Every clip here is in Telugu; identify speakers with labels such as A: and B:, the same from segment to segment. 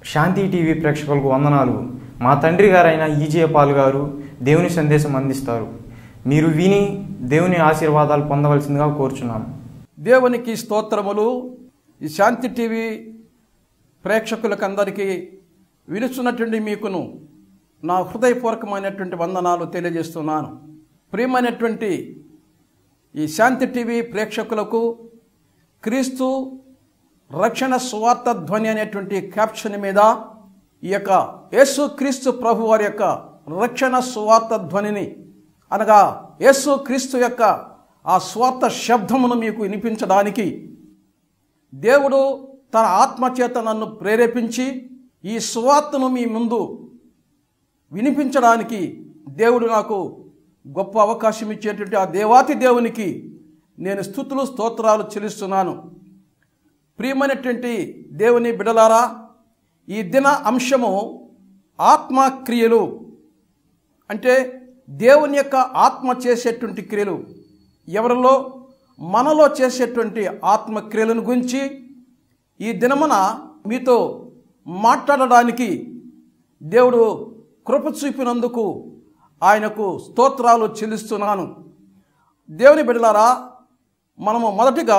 A: శాంతి టీవీ ప్రేక్షకులకు వందనాలు మా తండ్రి గారైన ఈజే పాల్ గారు దేవుని సందేశం అందిస్తారు మీరు విని దేవుని ఆశీర్వాదాలు పొందవలసిందిగా కోరుచున్నాము
B: దేవునికి స్తోత్రములు ఈ శాంతి టీవీ ప్రేక్షకులకు అందరికీ విలుస్తున్నటువంటి మీకును నా హృదయపూర్వకమైనటువంటి వందనాలు తెలియజేస్తున్నాను ప్రియమైనటువంటి ఈ శాంతి టీవీ ప్రేక్షకులకు క్రీస్తు రక్షణ స్వార్థ ధ్వని అనేటువంటి క్యాప్షన్ మీద ఈ యొక్క యేసు క్రీస్తు ప్రభు వారి యొక్క రక్షణ స్వార్థ ధ్వనిని అనగా యేసు క్రీస్తు యొక్క ఆ స్వార్థ శబ్దమును మీకు వినిపించడానికి దేవుడు తన ఆత్మచేత నన్ను ప్రేరేపించి ఈ సువార్తను మీ ముందు వినిపించడానికి దేవుడు నాకు గొప్ప అవకాశం ఇచ్చేటువంటి ఆ దేవాతి దేవునికి నేను స్థుతులు స్తోత్రాలు చెల్లిస్తున్నాను ప్రియమైనటువంటి దేవుని బిడలారా ఈ దిన అంశము ఆత్మక్రియలు అంటే దేవుని యొక్క ఆత్మ చేసేటువంటి క్రియలు ఎవరిలో మనలో చేసేటువంటి ఆత్మక్రియలను గురించి ఈ దినమున మీతో మాట్లాడడానికి దేవుడు కృప చూపినందుకు ఆయనకు స్తోత్రాలు చెల్లిస్తున్నాను దేవుని బిడ్డలారా మనము మొదటిగా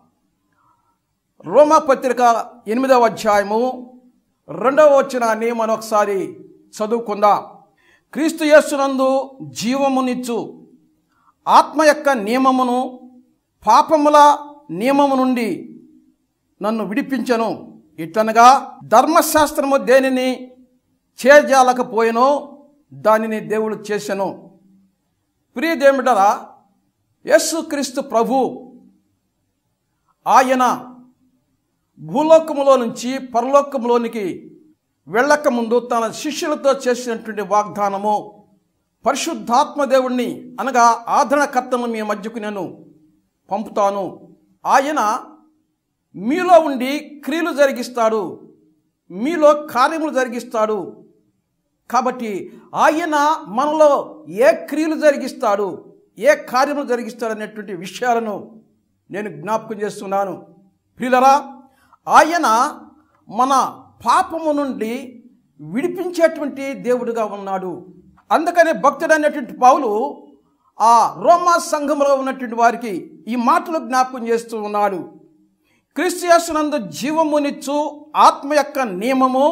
B: రోమా పత్రిక ఎనిమిదవ అధ్యాయము రెండవ వచనాన్ని మనం ఒకసారి చదువుకుందాం క్రీస్తు యేసునందు జీవమునిచ్చు ఆత్మ యొక్క నియమమును పాపముల నియమము నుండి నన్ను విడిపించను ఇట్లనగా ధర్మశాస్త్రము దేనిని చేజాలకపోయినో దానిని దేవుడు చేసెను ప్రియదేమిటరా యేసుక్రీస్తు ప్రభు ఆయన భూలోకములో నుంచి పరలోకములోనికి వెళ్ళక ముందు తన శిష్యులతో చేసినటువంటి వాగ్దానము పరిశుద్ధాత్మ దేవుణ్ణి అనగా ఆదరణకర్తను మీ మధ్యకు నేను పంపుతాను ఆయన మీలో ఉండి క్రియలు జరిగిస్తాడు మీలో కార్యములు జరిగిస్తాడు కాబట్టి ఆయన మనలో ఏ క్రియలు జరిగిస్తాడు ఏ కార్యములు జరిగిస్తాడు అనేటువంటి విషయాలను నేను జ్ఞాపకం చేస్తున్నాను ప్రియులరా ఆయన మన పాపము నుండి విడిపించేటువంటి దేవుడుగా ఉన్నాడు అందుకనే భక్తుడు అనేటువంటి పౌలు ఆ రోమా సంఘంలో ఉన్నటువంటి వారికి ఈ మాటలు జ్ఞాపకం చేస్తూ ఉన్నాడు క్రిస్టియాసునందు జీవమునిచ్చు ఆత్మ యొక్క నియమము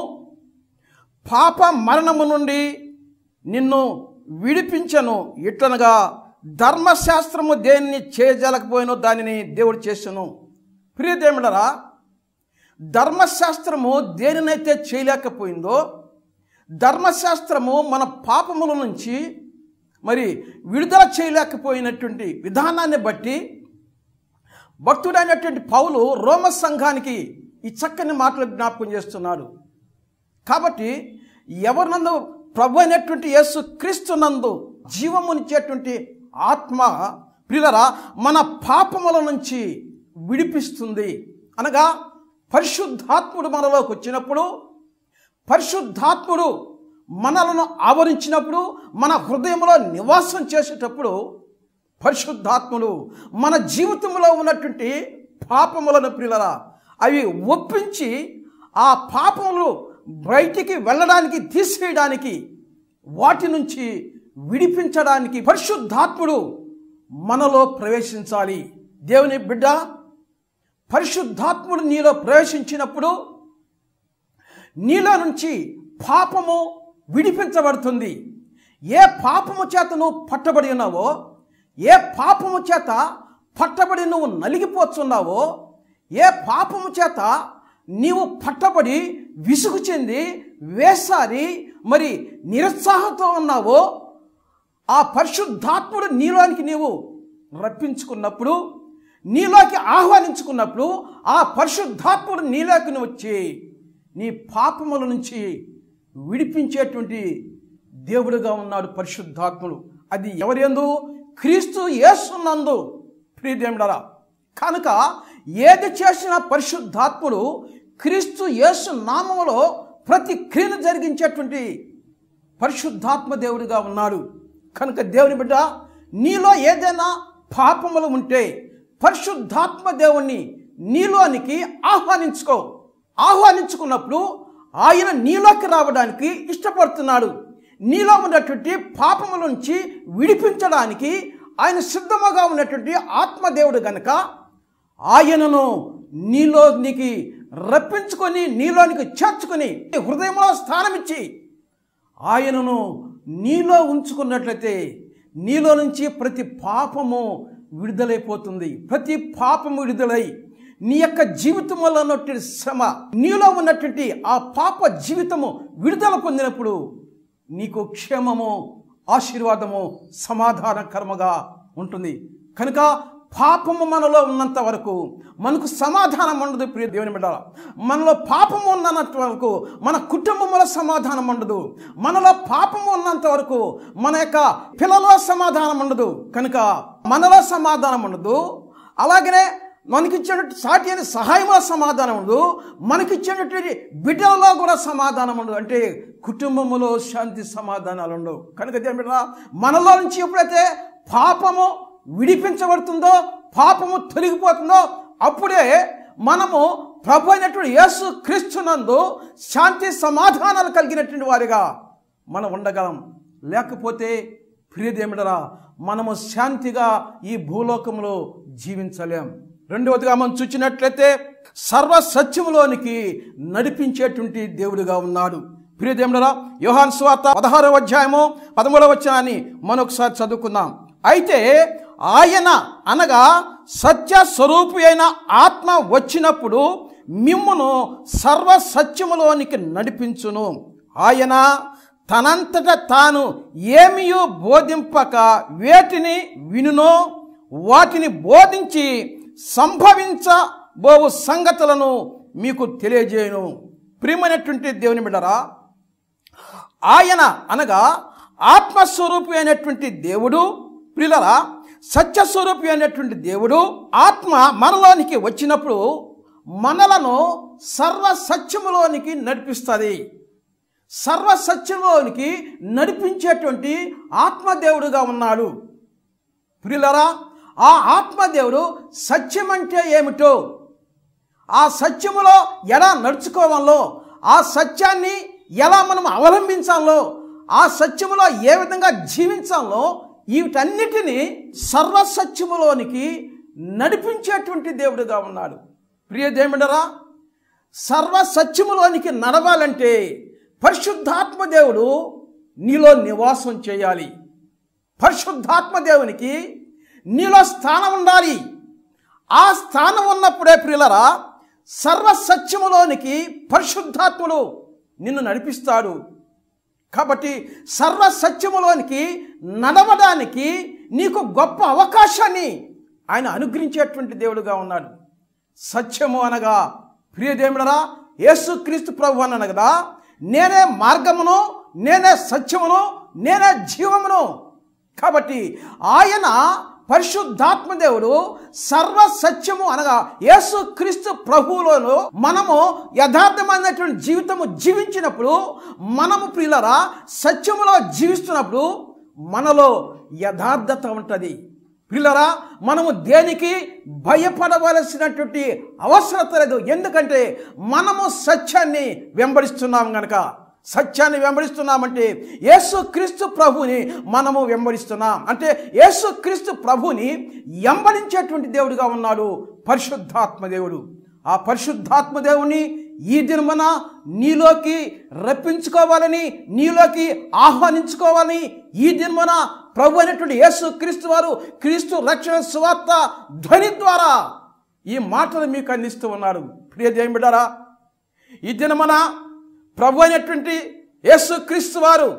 B: పాప మరణము నుండి నిన్ను విడిపించను ఇట్లనగా ధర్మశాస్త్రము దేనిని చేయజలకపోయినో దానిని దేవుడు చేసను ప్రియదేముడరా ధర్మశాస్త్రము దేనినైతే చేయలేకపోయిందో ధర్మశాస్త్రము మన పాపముల నుంచి మరి విడుదల చేయలేకపోయినటువంటి విధానాన్ని బట్టి భక్తుడైనటువంటి పౌలు రోమ సంఘానికి ఈ చక్కని మాటలు జ్ఞాపకం చేస్తున్నాడు కాబట్టి ఎవరినందు ప్రభు అయినటువంటి యేసు క్రీస్తునందు జీవమునిచ్చేటువంటి ఆత్మ ప్రియులరా మన పాపముల నుంచి విడిపిస్తుంది అనగా పరిశుద్ధాత్ముడు మనలోకి వచ్చినప్పుడు పరిశుద్ధాత్ముడు మనలను ఆవరించినప్పుడు మన హృదయంలో నివాసం చేసేటప్పుడు పరిశుద్ధాత్ముడు మన జీవితంలో ఉన్నటువంటి పాపములను ప్రియులరా అవి ఒప్పించి ఆ పాపములు బయటికి వెళ్ళడానికి తీసేయడానికి వాటి నుంచి విడిపించడానికి పరిశుద్ధాత్ముడు మనలో ప్రవేశించాలి దేవుని బిడ్డ పరిశుద్ధాత్ముడు నీలో ప్రవేశించినప్పుడు నీలో నుంచి పాపము విడిపించబడుతుంది ఏ పాపము చేత నువ్వు పట్టబడి ఉన్నావో ఏ పాపము చేత పట్టబడి నువ్వు నలిగిపోతున్నావో ఏ పాపము చేత నీవు పట్టబడి విసుగు చెంది వేసారి మరి నిరుత్సాహంతో ఉన్నావో ఆ పరిశుద్ధాత్ముడు నీలోనికి నీవు రప్పించుకున్నప్పుడు నీలోకి ఆహ్వానించుకున్నప్పుడు ఆ పరిశుద్ధాత్ముడు నీలోకి వచ్చి నీ పాపముల నుంచి విడిపించేటువంటి దేవుడుగా ఉన్నాడు పరిశుద్ధాత్ముడు అది ఎవరేందు క్రీస్తు యేసునందు ప్రియదేవుడరా కనుక ఏది చేసిన పరిశుద్ధాత్ముడు క్రీస్తు యేసు నామములో ప్రతి క్రియను జరిగించేటువంటి పరిశుద్ధాత్మ దేవుడిగా ఉన్నాడు కనుక దేవుని బిడ్డ నీలో ఏదైనా పాపములు ఉంటే పరిశుద్ధాత్మ దేవుణ్ణి నీలోనికి ఆహ్వానించుకో ఆహ్వానించుకున్నప్పుడు ఆయన నీలోకి రావడానికి ఇష్టపడుతున్నాడు నీలో ఉన్నటువంటి పాపము నుంచి విడిపించడానికి ఆయన సిద్ధముగా ఉన్నటువంటి ఆత్మదేవుడు గనక ఆయనను నీలోనికి రప్పించుకొని నీలోనికి చేర్చుకొని హృదయంలో స్థానమిచ్చి ఆయనను నీలో ఉంచుకున్నట్లయితే నీలో నుంచి ప్రతి పాపము విడుదలైపోతుంది ప్రతి పాపము విడుదలై నీ యొక్క జీవితంలో ఉన్నటువంటి శ్రమ నీలో ఉన్నటువంటి ఆ పాప జీవితము విడుదల పొందినప్పుడు నీకు క్షేమము ఆశీర్వాదము సమాధానకరముగా ఉంటుంది కనుక పాపము మనలో ఉన్నంత వరకు మనకు సమాధానం ఉండదు ప్రియ దేవుని బిడ్డ మనలో పాపము ఉన్నంత వరకు మన కుటుంబంలో సమాధానం ఉండదు మనలో పాపము ఉన్నంత వరకు మన యొక్క పిల్లల సమాధానం ఉండదు కనుక మనలో సమాధానం ఉండదు అలాగనే మనకిచ్చినటువంటి సాటి అని సహాయంలో సమాధానం ఉండదు మనకిచ్చినటువంటి బిడ్డలలో కూడా సమాధానం ఉండదు అంటే కుటుంబంలో శాంతి సమాధానాలు ఉండవు కనుక దేవుని బిడ్డ మనలో నుంచి ఎప్పుడైతే పాపము విడిపించబడుతుందో పాపము తొలగిపోతుందో అప్పుడే మనము ప్రభు అయినటువంటి యేసు క్రీస్తునందు శాంతి సమాధానాలు కలిగినటువంటి వారిగా మనం ఉండగలం లేకపోతే ప్రియదేమిడరా మనము శాంతిగా ఈ భూలోకంలో జీవించలేం రెండవదిగా మనం చూచినట్లయితే సర్వ సత్యములోనికి నడిపించేటువంటి దేవుడిగా ఉన్నాడు ప్రియదేముడరా యోహాన్ స్వార్త పదహారవ అధ్యాయము పదమూడవ వచనాన్ని మనొకసారి చదువుకుందాం అయితే ఆయన అనగా సత్య స్వరూపి అయిన ఆత్మ వచ్చినప్పుడు మిమ్మును సర్వ సత్యములోనికి నడిపించును ఆయన తనంతట తాను ఏమియో బోధింపక వేటిని వినునో వాటిని బోధించి సంభవించబోవు సంగతులను మీకు తెలియజేయను ప్రియమైనటువంటి దేవుని బిడ్డరా ఆయన అనగా ఆత్మస్వరూపి అయినటువంటి దేవుడు ప్రియులరా సత్యస్వరూపి అయినటువంటి దేవుడు ఆత్మ మనలోనికి వచ్చినప్పుడు మనలను సర్వ సత్యములోనికి నడిపిస్తుంది సర్వ సత్యంలోనికి నడిపించేటువంటి ఆత్మదేవుడుగా ఉన్నాడు ప్రియులరా ఆ ఆత్మదేవుడు సత్యం అంటే ఏమిటో ఆ సత్యములో ఎలా నడుచుకోవాలో ఆ సత్యాన్ని ఎలా మనం అవలంబించాలో ఆ సత్యములో ఏ విధంగా జీవించాలో వీటన్నిటినీ సర్వసత్యములోనికి నడిపించేటువంటి దేవుడుగా ఉన్నాడు ప్రియ దేవుడరా సర్వసత్యములోనికి నడవాలంటే పరిశుద్ధాత్మ దేవుడు నీలో నివాసం చేయాలి పరిశుద్ధాత్మ దేవునికి నీలో స్థానం ఉండాలి ఆ స్థానం ఉన్నప్పుడే ప్రియులరా సర్వసత్యములోనికి పరిశుద్ధాత్ముడు నిన్ను నడిపిస్తాడు కాబట్టి సర్వసత్యములోనికి నడవడానికి నీకు గొప్ప అవకాశాన్ని ఆయన అనుగ్రహించేటువంటి దేవుడుగా ఉన్నాడు సత్యము అనగా ప్రియదేవుడరా యేసుక్రీస్తు ప్రభు అని అనగా నేనే మార్గమును నేనే సత్యమును నేనే జీవమును కాబట్టి ఆయన పరిశుద్ధాత్మ దేవుడు సర్వ సత్యము అనగా యేసు క్రీస్తు ప్రభువులోను మనము యథార్థమైనటువంటి జీవితము జీవించినప్పుడు మనము ప్రియులరా సత్యములో జీవిస్తున్నప్పుడు మనలో యథార్థత ఉంటుంది ప్రియులరా మనము దేనికి భయపడవలసినటువంటి అవసరత లేదు ఎందుకంటే మనము సత్యాన్ని వెంబడిస్తున్నాం గనక సత్యాన్ని వెంబడిస్తున్నామంటే యేసు క్రీస్తు ప్రభుని మనము వెంబడిస్తున్నాం అంటే యేసు క్రీస్తు ప్రభుని వెంబడించేటువంటి దేవుడిగా ఉన్నాడు పరిశుద్ధాత్మ దేవుడు ఆ పరిశుద్ధాత్మ దేవుని ఈ దినమున నీలోకి రప్పించుకోవాలని నీలోకి ఆహ్వానించుకోవాలని ఈ దినమున ప్రభు అయినటువంటి యేసు క్రీస్తు వారు క్రీస్తు రక్షణ సువార్త ధ్వని ద్వారా ఈ మాటలు మీకు అందిస్తూ ఉన్నాడు ప్రియ దేవుని బిడ్డారా ఈ దినమున ప్రభు అయినటువంటి యేసు క్రీస్తు వారు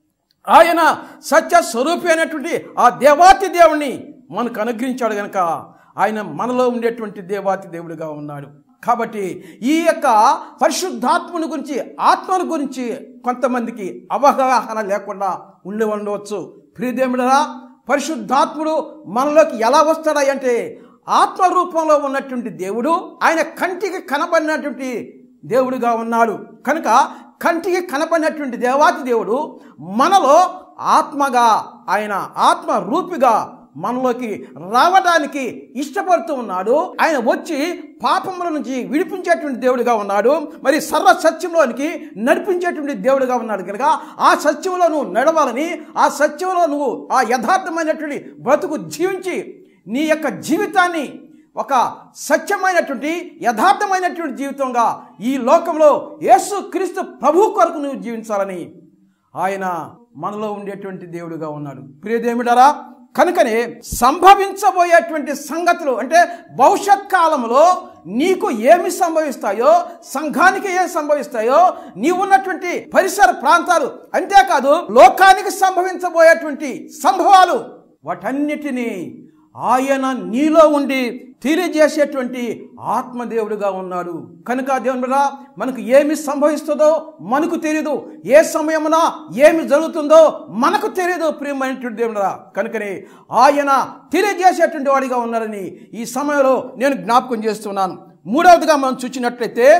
B: ఆయన సత్య స్వరూపి అయినటువంటి ఆ దేవాతి దేవుణ్ణి మనకు అనుగ్రహించాడు గనక ఆయన మనలో ఉండేటువంటి దేవాతి దేవుడిగా ఉన్నాడు కాబట్టి ఈ యొక్క పరిశుద్ధాత్మని గురించి ఆత్మను గురించి కొంతమందికి అవగాహన లేకుండా ఉండి ఉండవచ్చు ప్రియదేవుడరా పరిశుద్ధాత్ముడు మనలోకి ఎలా వస్తాడా అంటే ఆత్మ రూపంలో ఉన్నటువంటి దేవుడు ఆయన కంటికి కనబడినటువంటి దేవుడిగా ఉన్నాడు కనుక కంటికి కనపడినటువంటి దేవాతి దేవుడు మనలో ఆత్మగా ఆయన ఆత్మ రూపిగా మనలోకి రావడానికి ఇష్టపడుతూ ఉన్నాడు ఆయన వచ్చి పాపముల నుంచి విడిపించేటువంటి దేవుడిగా ఉన్నాడు మరి సర్వ సత్యంలోనికి నడిపించేటువంటి దేవుడిగా ఉన్నాడు కనుక ఆ సత్యంలో నువ్వు నడవాలని ఆ సత్యంలో నువ్వు ఆ యథార్థమైనటువంటి బ్రతుకు జీవించి నీ యొక్క జీవితాన్ని ఒక సత్యమైనటువంటి యథార్థమైనటువంటి జీవితంగా ఈ లోకంలో యేసు క్రీస్తు ప్రభు కొరకు నువ్వు జీవించాలని ఆయన మనలో ఉండేటువంటి దేవుడుగా ఉన్నాడు ప్రియదేమిడారా కనుకనే సంభవించబోయేటువంటి సంగతులు అంటే భవిష్యత్ కాలంలో నీకు ఏమి సంభవిస్తాయో సంఘానికి ఏం సంభవిస్తాయో నీవు ఉన్నటువంటి పరిసర ప్రాంతాలు అంతేకాదు లోకానికి సంభవించబోయేటువంటి సంభవాలు వాటన్నిటినీ ఆయన నీలో ఉండి తెలియజేసేటువంటి ఆత్మదేవుడిగా ఉన్నాడు కనుక దేవుడురా మనకు ఏమి సంభవిస్తుందో మనకు తెలియదు ఏ సమయమున ఏమి జరుగుతుందో మనకు తెలియదు ప్రియమైనటువంటి దేవుడురా కనుకనే ఆయన తెలియజేసేటువంటి వాడిగా ఉన్నారని ఈ సమయంలో నేను జ్ఞాపకం చేస్తున్నాను మూడవదిగా మనం చూసినట్లయితే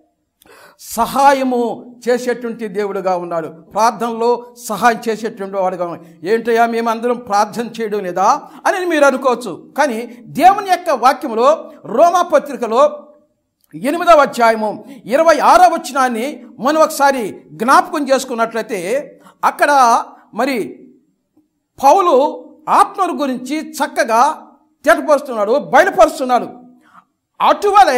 B: సహాయము చేసేటువంటి దేవుడుగా ఉన్నాడు ప్రార్థనలో సహాయం చేసేటువంటి వాడుగా ఉన్నాడు ఏంటయ్యా మేమందరం ప్రార్థన చేయడం లేదా అని మీరు అనుకోవచ్చు కానీ దేవుని యొక్క వాక్యంలో రోమా పత్రికలో ఎనిమిదవ అధ్యాయము ఇరవై ఆరో వచ్చినాన్ని మనం ఒకసారి జ్ఞాపకం చేసుకున్నట్లయితే అక్కడ మరి పౌలు ఆత్మల గురించి చక్కగా తేటపరుస్తున్నాడు బయలుపరుస్తున్నాడు అటువలే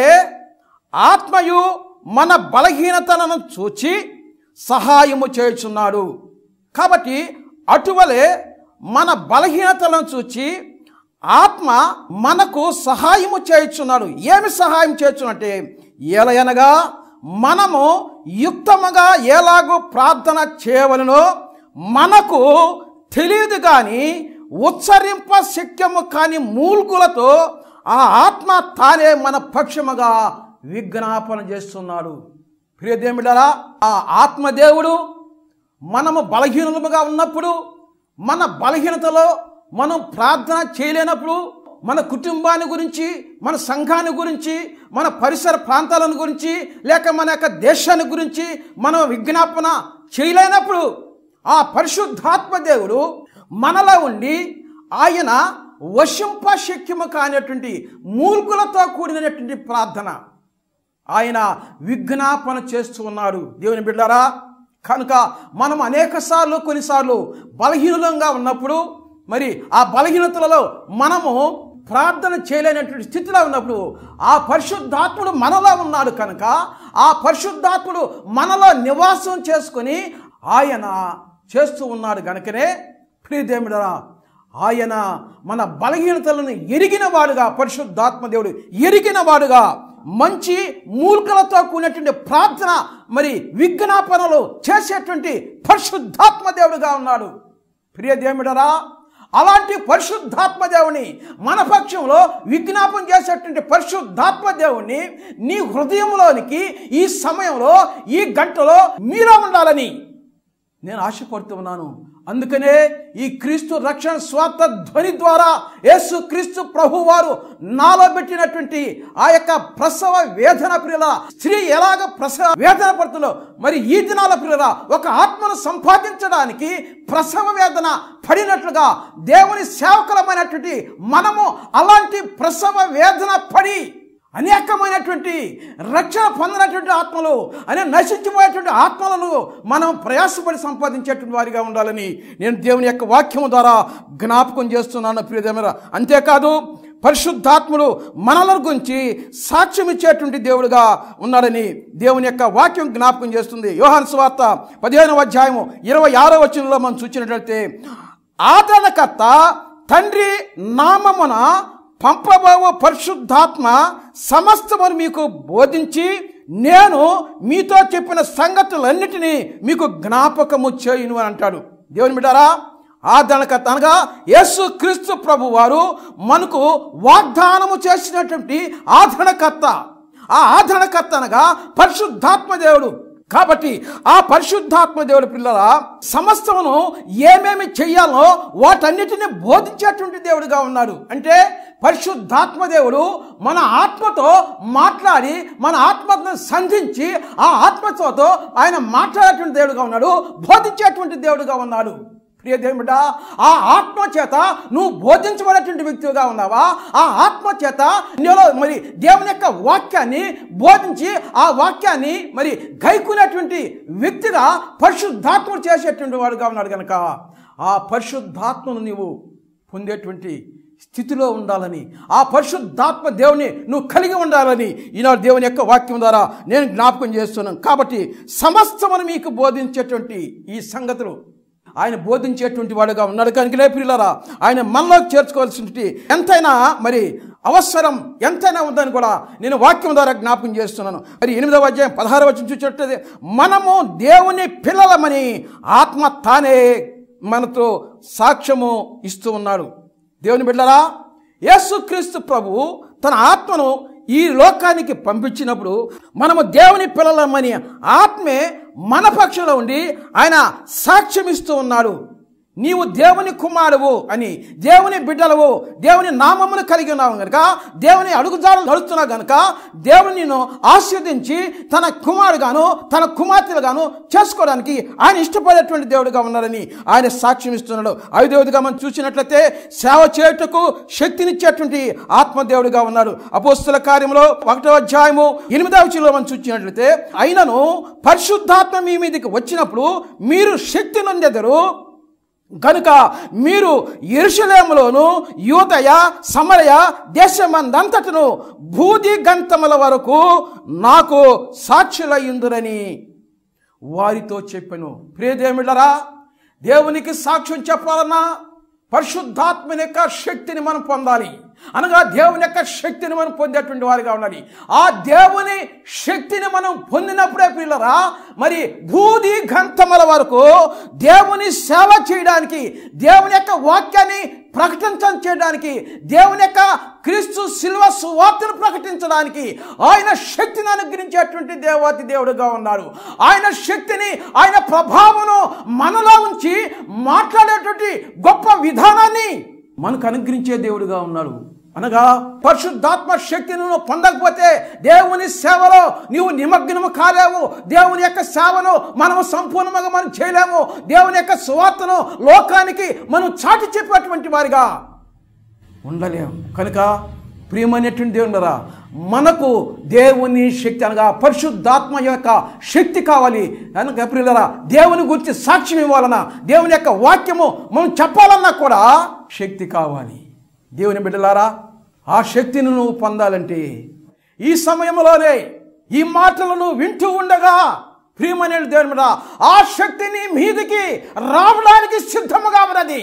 B: ఆత్మయు మన బలహీనతలను చూచి సహాయము చేయుచున్నాడు కాబట్టి అటువలే మన బలహీనతలను చూచి ఆత్మ మనకు సహాయము చేయుచున్నాడు ఏమి సహాయం చేయుచునంటే ఎలయనగా మనము యుక్తముగా ఎలాగో ప్రార్థన చేయవలనో మనకు తెలియదు కానీ ఉచ్చరింప శక్యము కాని మూల్గులతో ఆ ఆత్మ తానే మన పక్షముగా విజ్ఞాపన చేస్తున్నాడు ప్రియదేమిడరా ఆ ఆత్మదేవుడు మనము బలహీనముగా ఉన్నప్పుడు మన బలహీనతలో మనం ప్రార్థన చేయలేనప్పుడు మన కుటుంబాన్ని గురించి మన సంఘాన్ని గురించి మన పరిసర ప్రాంతాలను గురించి లేక మన యొక్క దేశాన్ని గురించి మనం విజ్ఞాపన చేయలేనప్పుడు ఆ పరిశుద్ధాత్మ దేవుడు మనలో ఉండి ఆయన వశంప శక్యము కానిటువంటి మూర్ఖులతో కూడినటువంటి ప్రార్థన ఆయన విజ్ఞాపన చేస్తూ ఉన్నారు దేవుని బిడ్డారా కనుక మనం అనేక సార్లు కొన్నిసార్లు బలహీనంగా ఉన్నప్పుడు మరి ఆ బలహీనతలలో మనము ప్రార్థన చేయలేనటువంటి స్థితిలో ఉన్నప్పుడు ఆ పరిశుద్ధాత్ముడు మనలో ఉన్నాడు కనుక ఆ పరిశుద్ధాత్ముడు మనలో నివాసం చేసుకొని ఆయన చేస్తూ ఉన్నాడు కనుకనే ప్రియదేవుడరా ఆయన మన బలహీనతలను ఎరిగిన వాడుగా పరిశుద్ధాత్మ దేవుడు ఎరిగిన వాడుగా మంచి మూర్ఖలతో కూడినటువంటి ప్రార్థన మరి విజ్ఞాపనలు చేసేటువంటి పరిశుద్ధాత్మ దేవుడుగా ఉన్నాడు ప్రియ దేవుడరా అలాంటి పరిశుద్ధాత్మ దేవుని మన పక్షంలో విజ్ఞాపం చేసేటువంటి పరిశుద్ధాత్మ దేవుణ్ణి నీ హృదయంలోనికి ఈ సమయంలో ఈ గంటలో మీలో ఉండాలని నేను ఆశపడుతూ ఉన్నాను అందుకనే ఈ క్రీస్తు రక్షణ స్వార్థ ధ్వని ద్వారా యేసు క్రీస్తు ప్రభు వారు నాలో పెట్టినటువంటి ఆ యొక్క ప్రసవ వేదన ప్రియుల స్త్రీ ఎలాగ ప్రసవ వేదన పడుతుందో మరి ఈ దినాల ప్రియుల ఒక ఆత్మను సంపాదించడానికి ప్రసవ వేదన పడినట్లుగా దేవుని సేవకులమైనటువంటి మనము అలాంటి ప్రసవ వేదన పడి అనేకమైనటువంటి రక్షణ పొందినటువంటి ఆత్మలు అనే నశించిపోయేటువంటి ఆత్మలను మనం ప్రయాసపడి సంపాదించేటువంటి వారిగా ఉండాలని నేను దేవుని యొక్క వాక్యం ద్వారా జ్ఞాపకం చేస్తున్నాను ప్రియదేమరా అంతేకాదు పరిశుద్ధాత్ముడు మనల గురించి సాక్ష్యం ఇచ్చేటువంటి దేవుడుగా ఉన్నాడని దేవుని యొక్క వాక్యం జ్ఞాపకం చేస్తుంది యోహాన్ స్వార్త పదిహేనవ అధ్యాయము ఇరవై ఆరో వచనంలో మనం చూసినట్లయితే ఆదరణకర్త తండ్రి నామమున పంపబోవు పరిశుద్ధాత్మ సమస్తమును మీకు బోధించి నేను మీతో చెప్పిన సంగతులన్నిటినీ మీకు జ్ఞాపకము చేయును అని అంటాడు దేవుని బిడ్డారా ఆదరణకర్త అనగా యేసు క్రీస్తు ప్రభు వారు మనకు వాగ్దానము చేసినటువంటి ఆదరణకర్త ఆ ఆదరణకర్త అనగా పరిశుద్ధాత్మ దేవుడు కాబట్టి ఆ పరిశుద్ధాత్మ దేవుడి పిల్లల సమస్తమును ఏమేమి చెయ్యాలో వాటన్నిటిని బోధించేటువంటి దేవుడిగా ఉన్నాడు అంటే పరిశుద్ధాత్మ దేవుడు మన ఆత్మతో మాట్లాడి మన ఆత్మను సంధించి ఆ ఆత్మతో ఆయన మాట్లాడేటువంటి దేవుడుగా ఉన్నాడు బోధించేటువంటి దేవుడుగా ఉన్నాడు ప్రియ దేవుడ ఆ ఆత్మ చేత నువ్వు బోధించబడేటువంటి వ్యక్తిగా ఉన్నావా ఆ ఆత్మ చేత నీలో మరి దేవుని యొక్క వాక్యాన్ని బోధించి ఆ వాక్యాన్ని మరి గైకునేటువంటి వ్యక్తిగా పరిశుద్ధాత్మ చేసేటువంటి వాడుగా ఉన్నాడు కనుక ఆ పరిశుద్ధాత్మను నీవు పొందేటువంటి స్థితిలో ఉండాలని ఆ పరిశుద్ధాత్మ దేవుని నువ్వు కలిగి ఉండాలని ఈనాడు దేవుని యొక్క వాక్యం ద్వారా నేను జ్ఞాపకం చేస్తున్నాను కాబట్టి సమస్తమును మీకు బోధించేటువంటి ఈ సంగతులు ఆయన బోధించేటువంటి వాడుగా ఉన్నాడు కనుక ప్రియులరా ఆయన మనలోకి చేర్చుకోవాల్సి ఎంతైనా మరి అవసరం ఎంతైనా ఉందని కూడా నేను వాక్యం ద్వారా జ్ఞాపకం చేస్తున్నాను మరి ఎనిమిదవ అధ్యాయం పదహారవ వచ్చి చూసినట్లయితే మనము దేవుని పిల్లలమని ఆత్మ తానే మనతో సాక్ష్యము ఇస్తూ ఉన్నాడు దేవుని బిడ్డరా యేసుక్రీస్తు ప్రభు తన ఆత్మను ఈ లోకానికి పంపించినప్పుడు మనము దేవుని పిల్లలమని ఆత్మే మన పక్షంలో ఉండి ఆయన సాక్ష్యం ఇస్తూ ఉన్నాడు నీవు దేవుని కుమారువు అని దేవుని బిడ్డలవు దేవుని నామమును కలిగి ఉన్నావు గనుక దేవుని అడుగుజాడలు నడుస్తున్నావు గనుక దేవుని నిన్ను ఆస్వాదించి తన కుమారుగాను తన కుమార్తెలుగాను చేసుకోవడానికి ఆయన ఇష్టపడేటువంటి దేవుడిగా ఉన్నాడని ఆయన సాక్ష్యం ఇస్తున్నాడు ఐదవదిగా మనం చూసినట్లయితే సేవ చేయుటకు శక్తినిచ్చేటువంటి ఆత్మదేవుడిగా ఉన్నాడు అపోస్తుల కార్యంలో ఒకటో అధ్యాయము ఎనిమిదవ వచనంలో మనం చూసినట్లయితే అయినను పరిశుద్ధాత్మ మీ మీదకి వచ్చినప్పుడు మీరు శక్తి నొందెదరు కనుక మీరు ఎరుషలేములోను యూతయ సమరయ దేశమందంతటను భూది గంతముల వరకు నాకు సాక్షులయ్యుందురని వారితో చెప్పాను ప్రియదేమిళ్ళరా దేవునికి సాక్ష్యం చెప్పాలన్నా పరిశుద్ధాత్మని యొక్క శక్తిని మనం పొందాలి అనగా దేవుని యొక్క శక్తిని మనం పొందేటువంటి వారిగా ఉండాలి ఆ దేవుని శక్తిని మనం పొందినప్పుడే పిల్లరా మరి భూది గంతముల వరకు దేవుని సేవ చేయడానికి దేవుని యొక్క వాక్యాన్ని ప్రకటించడం చేయడానికి దేవుని యొక్క క్రీస్తు శిల్వ సువార్తను ప్రకటించడానికి ఆయన శక్తిని అనుగ్రహించేటువంటి దేవాతి దేవుడుగా ఉన్నాడు ఆయన శక్తిని ఆయన ప్రభావమును మనలో ఉంచి మాట్లాడేటువంటి గొప్ప విధానాన్ని మనకు అనుగ్రహించే దేవుడుగా ఉన్నాడు అనగా పరిశుద్ధాత్మ శక్తిని నువ్వు పొందకపోతే దేవుని సేవలో నీవు నిమగ్నము కాలేవు దేవుని యొక్క సేవను మనము సంపూర్ణంగా మనం చేయలేము దేవుని యొక్క సువార్తను లోకానికి మనం చాటి చెప్పేటువంటి వారిగా ఉండలేము కనుక ప్రియమైనటువంటి దేవునిరా మనకు దేవుని శక్తి అనగా పరిశుద్ధాత్మ యొక్క శక్తి కావాలి కనుక ప్రియులరా దేవుని గురించి సాక్ష్యం ఇవ్వాలన్నా దేవుని యొక్క వాక్యము మనం చెప్పాలన్నా కూడా శక్తి కావాలి దేవుని బిడ్డలారా ఆ శక్తిని నువ్వు పొందాలంటే ఈ సమయంలోనే ఈ మాటలను వింటూ ఉండగా ప్రియమైన దేవుని బిడ్డ ఆ శక్తిని మీదికి రావడానికి సిద్ధముగా ఉన్నది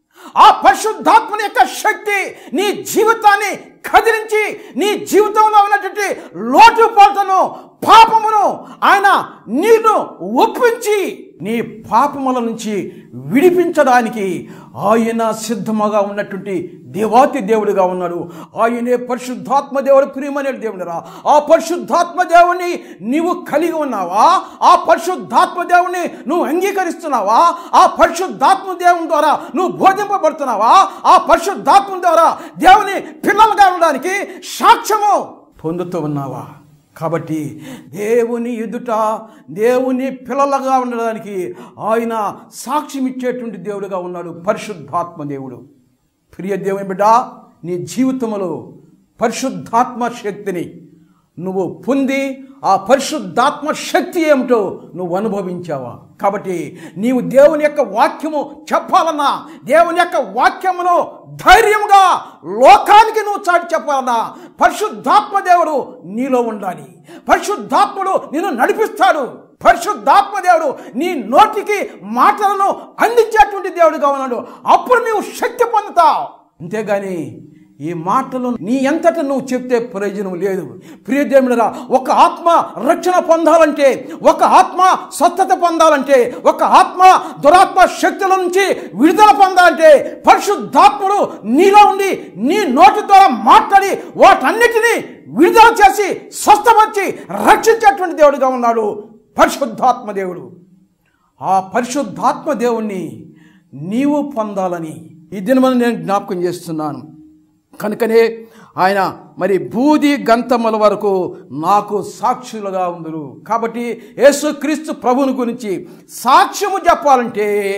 B: ఆ పరిశుద్ధాత్మని యొక్క శక్తి నీ జీవితాన్ని కదిలించి నీ జీవితంలో ఉన్నటువంటి లోటుపాట్లను పాపమును ఆయన నీను ఒప్పించి నీ పాపముల నుంచి విడిపించడానికి ఆయన సిద్ధముగా ఉన్నటువంటి దేవాతి దేవుడిగా ఉన్నాడు ఆయనే పరిశుద్ధాత్మ దేవుడు ప్రియమైన దేవుడిరా ఆ పరిశుద్ధాత్మ దేవుని నీవు కలిగి ఉన్నావా ఆ పరిశుద్ధాత్మ దేవుని నువ్వు అంగీకరిస్తున్నావా ఆ పరిశుద్ధాత్మ దేవుని ద్వారా నువ్వు బోధింపబడుతున్నావా ఆ పరిశుద్ధాత్మ ద్వారా దేవుని పిల్లలుగా ఉండడానికి సాక్ష్యము పొందుతూ ఉన్నావా కాబట్టి దేవుని ఎదుట దేవుని పిల్లలుగా ఉండడానికి ఆయన సాక్ష్యం ఇచ్చేటువంటి దేవుడుగా ఉన్నాడు పరిశుద్ధాత్మ దేవుడు ప్రియ దేవుని బిడ్డ నీ జీవితంలో పరిశుద్ధాత్మ శక్తిని నువ్వు పొంది ఆ పరిశుద్ధాత్మ శక్తి ఏమిటో నువ్వు అనుభవించావా కాబట్టి నీవు దేవుని యొక్క వాక్యము చెప్పాలన్నా దేవుని యొక్క వాక్యమును ధైర్యంగా లోకానికి నువ్వు చాటి చెప్పాలన్నా పరిశుద్ధాత్మ దేవుడు నీలో ఉండాలి పరిశుద్ధాత్ముడు నిన్ను నడిపిస్తాడు పరిశుద్ధాత్మ దేవుడు నీ నోటికి మాటలను అందించేటువంటి దేవుడుగా ఉన్నాడు అప్పుడు నీవు శక్తి పొందుతావు అంతేగాని ఈ మాటలు నీ ఎంతట నువ్వు చెప్తే ప్రయోజనం లేదు ప్రియదేవుడరా ఒక ఆత్మ రక్షణ పొందాలంటే ఒక ఆత్మ స్వస్థత పొందాలంటే ఒక ఆత్మ దురాత్మ శక్తుల నుంచి విడుదల పొందాలంటే పరిశుద్ధాత్ముడు నీలో ఉండి నీ నోటి ద్వారా మాట్లాడి వాటన్నిటినీ విడుదల చేసి స్వస్థపరిచి రక్షించేటువంటి దేవుడిగా ఉన్నాడు పరిశుద్ధాత్మ దేవుడు ఆ పరిశుద్ధాత్మ దేవుణ్ణి నీవు పొందాలని ఈ దినమని నేను జ్ఞాపకం చేస్తున్నాను కనుకనే ఆయన మరి బూది గంతముల వరకు నాకు సాక్షులుగా ఉందరు కాబట్టి యేసుక్రీస్తు ప్రభుని గురించి సాక్ష్యము చెప్పాలంటే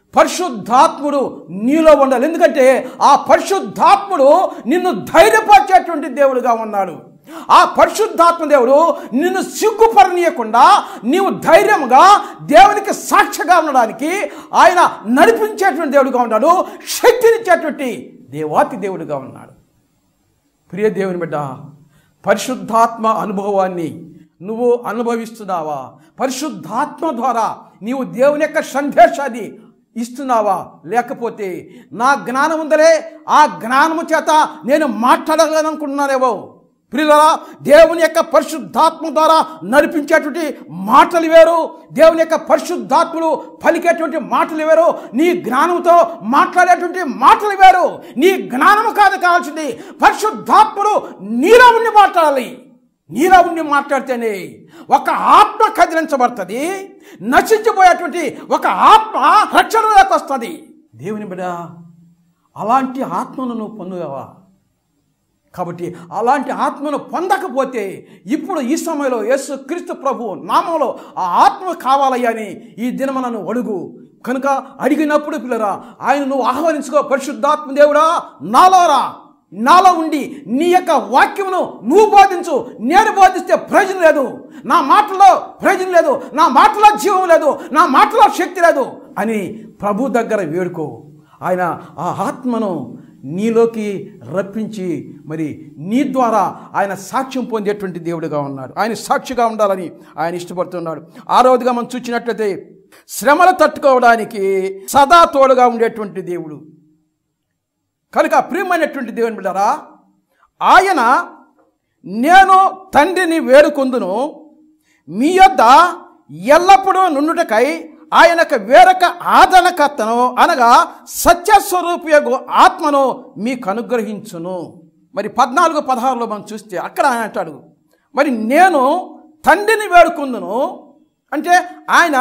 B: పరిశుద్ధాత్ముడు నీలో ఉండాలి ఎందుకంటే ఆ పరిశుద్ధాత్ముడు నిన్ను ధైర్యపరిచేటువంటి దేవుడుగా ఉన్నాడు ఆ పరిశుద్ధాత్మ దేవుడు నిన్ను సిగ్గుపరనీయకుండా నీవు ధైర్యంగా దేవునికి సాక్షిగా ఉండడానికి ఆయన నడిపించేటువంటి దేవుడుగా ఉన్నాడు శక్తినిచ్చేటువంటి దేవాతి దేవుడుగా ఉన్నాడు ప్రియ దేవుని బిడ్డ పరిశుద్ధాత్మ అనుభవాన్ని నువ్వు అనుభవిస్తున్నావా పరిశుద్ధాత్మ ద్వారా నీవు దేవుని యొక్క సందేశాన్ని ఇస్తున్నావా లేకపోతే నా జ్ఞానం ఉందలే ఆ జ్ఞానము చేత నేను మాట్లాడగలనుకుంటున్నానేవో ప్రియులరా దేవుని యొక్క పరిశుద్ధాత్మ ద్వారా నడిపించేటువంటి మాటలు వేరు దేవుని యొక్క పరిశుద్ధాత్ముడు పలికేటువంటి మాటలు వేరు నీ జ్ఞానంతో మాట్లాడేటువంటి మాటలు వేరు నీ జ్ఞానము కాదు కావాల్సింది పరిశుద్ధాత్ముడు నీలో ఉండి మాట్లాడాలి నీలో ఉండి మాట్లాడితేనే ఒక ఆత్మ కదిలించబడుతుంది నశించిపోయేటువంటి ఒక ఆత్మ రక్షణలోకి వస్తుంది దేవుని బిడ్డ అలాంటి ఆత్మను నువ్వు పొందుగావా కాబట్టి అలాంటి ఆత్మను పొందకపోతే ఇప్పుడు ఈ సమయంలో యేసు క్రీస్తు ప్రభు నామంలో ఆ ఆత్మ కావాలయ్యా అని ఈ దినమనను అడుగు కనుక అడిగినప్పుడు పిల్లరా ఆయన నువ్వు ఆహ్వానించుకో పరిశుద్ధాత్మ దేవుడా నాలోరా నాలో ఉండి నీ యొక్క వాక్యమును నువ్వు బోధించు నేను బోధిస్తే ప్రయోజనం లేదు నా మాటలో ప్రయోజనం లేదు నా మాటలో జీవం లేదు నా మాటలో శక్తి లేదు అని ప్రభు దగ్గర వేడుకో ఆయన ఆ ఆత్మను నీలోకి రప్పించి మరి నీ ద్వారా ఆయన సాక్ష్యం పొందేటువంటి దేవుడిగా ఉన్నాడు ఆయన సాక్షిగా ఉండాలని ఆయన ఇష్టపడుతున్నాడు ఆరోదిగా మనం చూసినట్లయితే శ్రమలు తట్టుకోవడానికి సదా తోడుగా ఉండేటువంటి దేవుడు కనుక ప్రియమైనటువంటి దేవుని బిడ్డరా ఆయన నేను తండ్రిని వేడుకొందును మీ యొద్ద ఎల్లప్పుడూ నుండుటకై ఆయనకు వేరొక ఆదరణకర్తను అనగా సత్యస్వరూపయోగు ఆత్మను మీకు అనుగ్రహించును మరి పద్నాలుగు పదహారులో మనం చూస్తే అక్కడ ఆయన అంటాడు మరి నేను తండ్రిని వేడుకుందును అంటే ఆయన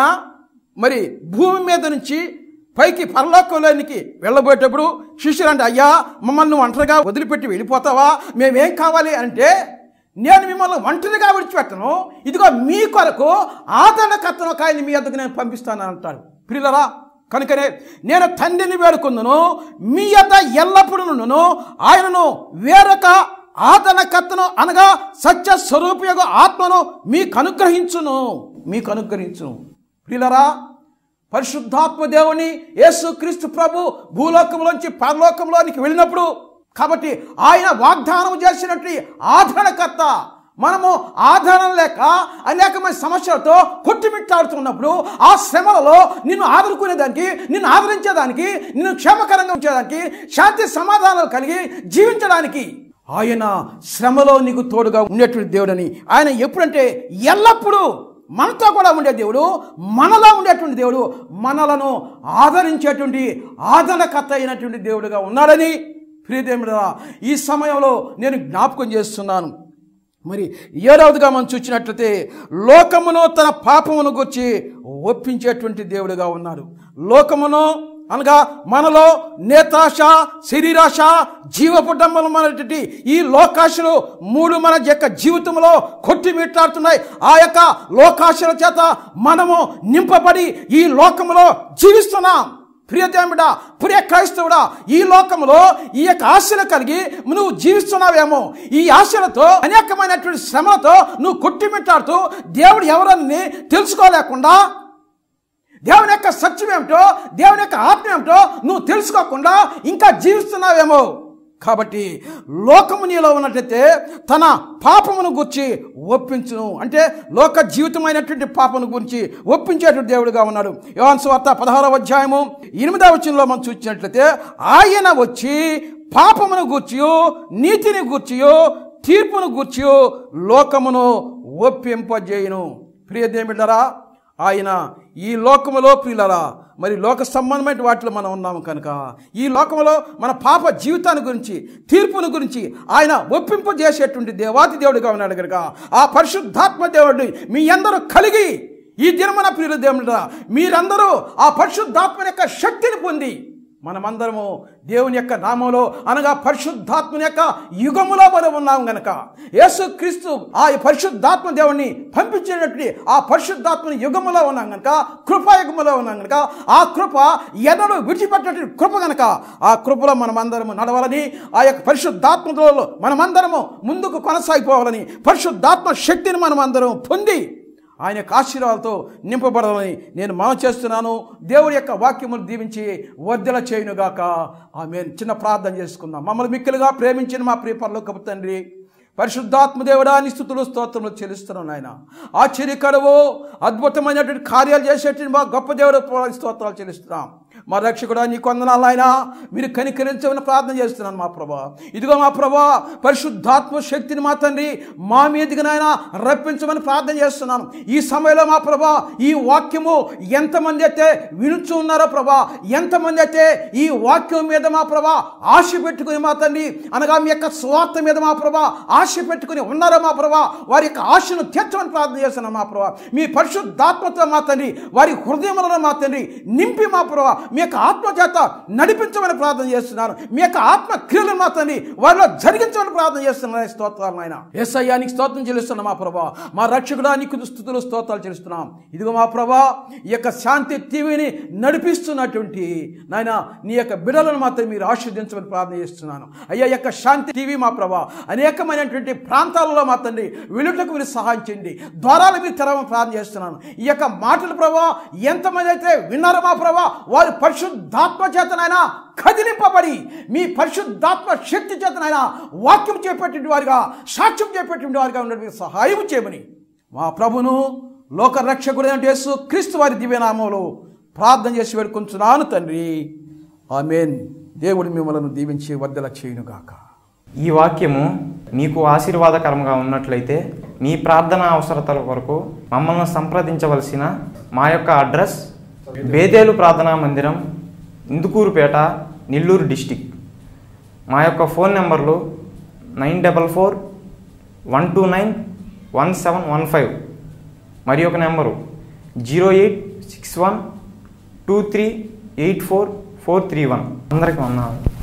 B: మరి భూమి మీద నుంచి పైకి పరలోకంలోనికి వెళ్ళబోయేటప్పుడు శిష్యులు అంటే అయ్యా మమ్మల్ని నువ్వు ఒంటరిగా వదిలిపెట్టి వెళ్ళిపోతావా మేమేం కావాలి అంటే నేను మిమ్మల్ని ఒంటరిగా విడిచిపెట్టను ఇదిగో మీ కొరకు ఆదరణకర్తను ఒక ఆయన మీ వద్దకు నేను పంపిస్తాను అంటాడు ప్రియులరా కనుకనే నేను తండ్రిని వేడుకుందును మీ యొద్ద ఎల్లప్పుడూ నుండును ఆయనను వేరొక ఆదరణకర్తను అనగా సత్య స్వరూపయోగ ఆత్మను మీకు అనుగ్రహించును మీకు అనుగ్రహించును ప్రియులరా పరిశుద్ధాత్మ దేవుని యేసుక్రీస్తు ప్రభు భూలోకంలోంచి పరలోకంలోనికి వెళ్ళినప్పుడు కాబట్టి ఆయన వాగ్దానం చేసినట్టు ఆదరణకర్త మనము ఆధారం లేక అనేకమైన సమస్యలతో కొట్టుమిట్టాడుతున్నప్పుడు ఆ శ్రమలలో నిన్ను ఆదుకునేదానికి నిన్ను ఆదరించేదానికి నిన్ను క్షేమకరంగా ఉంచేదానికి శాంతి సమాధానాలు కలిగి జీవించడానికి ఆయన శ్రమలో నీకు తోడుగా ఉండేటువంటి దేవుడని ఆయన ఎప్పుడంటే ఎల్లప్పుడూ మనతో కూడా ఉండే దేవుడు మనలో ఉండేటువంటి దేవుడు మనలను ఆదరించేటువంటి ఆదరణకర్త అయినటువంటి దేవుడుగా ఉన్నాడని ప్రియదేవుడా ఈ సమయంలో నేను జ్ఞాపకం చేస్తున్నాను మరి ఏడవదిగా మనం చూసినట్లయితే లోకమును తన పాపమును గుర్చి ఒప్పించేటువంటి దేవుడుగా ఉన్నాడు లోకమును అనగా మనలో నేతాశ శరీరాశ జీవపుటంబలం అనేటువంటి ఈ లోకాశలు మూడు మన యొక్క జీవితంలో కొట్టిమిట్లాడుతున్నాయి ఆ యొక్క లోకాశల చేత మనము నింపబడి ఈ లోకములో జీవిస్తున్నాం ప్రియదేవుడా ప్రియ క్రైస్తవుడా ఈ లోకంలో ఈ యొక్క ఆశలు కలిగి నువ్వు జీవిస్తున్నావేమో ఈ ఆశలతో అనేకమైనటువంటి శ్రమలతో నువ్వు కొట్టిమిట్టాడుతూ దేవుడు ఎవరని తెలుసుకోలేకుండా దేవుని యొక్క సత్యం ఏమిటో దేవుని యొక్క ఆత్మ ఏమిటో నువ్వు తెలుసుకోకుండా ఇంకా జీవిస్తున్నావేమో కాబట్టి లోకము నీలో ఉన్నట్లయితే తన పాపమును గురించి ఒప్పించును అంటే లోక జీవితమైనటువంటి పాపను గురించి ఒప్పించేటువంటి దేవుడుగా ఉన్నాడు యోహాన్ వార్త పదహారవ అధ్యాయము ఎనిమిదవ వచనంలో మనం చూసినట్లయితే ఆయన వచ్చి పాపమును గూర్చియో నీతిని గూర్చియో తీర్పును గూర్చియో లోకమును ఒప్పింపజేయును ప్రియదేమిడరా ఆయన ఈ లోకములో ప్రియులరా మరి లోక సంబంధమైన వాటిలో మనం ఉన్నాము కనుక ఈ లోకంలో మన పాప జీవితాన్ని గురించి తీర్పును గురించి ఆయన ఒప్పింపజేసేటువంటి దేవాతి దేవుడిగా ఉన్నాడు కనుక ఆ పరిశుద్ధాత్మ దేవుడు మీ అందరూ కలిగి ఈ దినమన ప్రియుల దేవుడా మీరందరూ ఆ పరిశుద్ధాత్మ యొక్క శక్తిని పొంది మనమందరము దేవుని యొక్క నామంలో అనగా పరిశుద్ధాత్మని యొక్క యుగములో మనం ఉన్నాం గనక యేసుక్రీస్తు ఆ పరిశుద్ధాత్మ దేవుణ్ణి పంపించినటువంటి ఆ పరిశుద్ధాత్మని యుగములో ఉన్నాం గనక కృపాయుగములో ఉన్నాం గనక ఆ కృప ఎన్నడూ విడిచిపెట్టినటువంటి కృప గనక ఆ కృపలో మనమందరము నడవాలని ఆ యొక్క పరిశుద్ధాత్మలో మనమందరము ముందుకు కొనసాగిపోవాలని పరిశుద్ధాత్మ శక్తిని మనమందరం పొంది ఆయన యొక్క ఆశీర్వాదాలతో నింపబడాలని నేను మనం చేస్తున్నాను దేవుడి యొక్క వాక్యములు దీవించి వర్ధల చేయునుగాక ఆమె చిన్న ప్రార్థన చేసుకుందాం మమ్మల్ని మిక్కులుగా ప్రేమించిన మా ప్రియ పరలోకపు తండ్రి పరిశుద్ధాత్మ దేవుడా నీ స్థుతులు స్తోత్రములు చెల్లిస్తున్నాను ఆయన ఆశ్చర్యకరవు అద్భుతమైనటువంటి కార్యాలు చేసేటువంటి మా గొప్ప దేవుడు స్తోత్రాలు చెల్లిస్తున్నాం మా రక్షకుడా నీ కొందనాలు ఆయన మీరు కనికరించమని ప్రార్థన చేస్తున్నాను మా ప్రభా ఇదిగో మా ప్రభా పరిశుద్ధాత్మ శక్తిని మా తండ్రి మా మీదకి నాయన రప్పించమని ప్రార్థన చేస్తున్నాను ఈ సమయంలో మా ప్రభా ఈ వాక్యము ఎంతమంది అయితే వినుచు ఉన్నారో ప్రభా ఎంతమంది అయితే ఈ వాక్యం మీద మా ప్రభా ఆశ పెట్టుకుని మా తండ్రి అనగా మీ యొక్క స్వార్థ మీద మా ప్రభా ఆశ పెట్టుకుని ఉన్నారో మా ప్రభా వారి యొక్క ఆశను తీర్చమని ప్రార్థన చేస్తున్నాను మా ప్రభా మీ పరిశుద్ధాత్మతో మా తండ్రి వారి హృదయములను మా తండ్రి నింపి మా ప్రభా మీ యొక్క ఆత్మ చేత నడిపించమని ప్రార్థన చేస్తున్నాను మీ యొక్క ఆత్మ క్రియలను మా తండ్రి వారిలో జరిగించమని ప్రార్థన చేస్తున్నాను స్తోత్రాలు ఆయన ఎస్ఐయానికి స్తోత్రం చెల్లిస్తున్నాం మా ప్రభా మా రక్షకుడా నీకు స్థుతులు స్తోత్రాలు చెల్లిస్తున్నాం ఇదిగో మా ప్రభా ఈ యొక్క శాంతి టీవీని నడిపిస్తున్నటువంటి నాయన నీ యొక్క బిడలను మాత్రం మీరు ఆశీర్దించమని ప్రార్థన చేస్తున్నాను అయ్యా ఈ యొక్క శాంతి టీవీ మా ప్రభా అనేకమైనటువంటి ప్రాంతాలలో మా తండ్రి వెలుటకు మీరు సహాయం చేయండి ద్వారాలు మీరు తెరవని ప్రార్థన చేస్తున్నాను ఈ యొక్క మాటల ప్రభా ఎంతమంది అయితే విన్నారో మా ప్రభా వారి పరిశుద్ధాత్మ చేతనైనా కదిలింపబడి మీ పరిశుద్ధాత్మ శక్తి చేతనైనా వాక్యం చేపట్టిన వారిగా సాక్ష్యం చేపట్టిన వారిగా ఉండడానికి సహాయం చేయమని మా ప్రభును లోక రక్షకుడైన యేసు క్రీస్తు వారి దివ్యనామంలో ప్రార్థన చేసి వేడుకుంటున్నాను తండ్రి ఆమెన్ దేవుడు మిమ్మల్ని దీవించి వర్ధల చేయునుగాక
A: ఈ వాక్యము మీకు ఆశీర్వాదకరంగా ఉన్నట్లయితే మీ ప్రార్థన అవసరతల కొరకు మమ్మల్ని సంప్రదించవలసిన మా యొక్క అడ్రస్ బేదేలు ప్రార్థనా మందిరం ఇందుకూరుపేట నెల్లూరు డిస్టిక్ మా యొక్క ఫోన్ నెంబర్లు nine double four one two nine one seven one five మరి ఒక number zero eight six one two three eight four four three one అందరికీ ఉన్నాను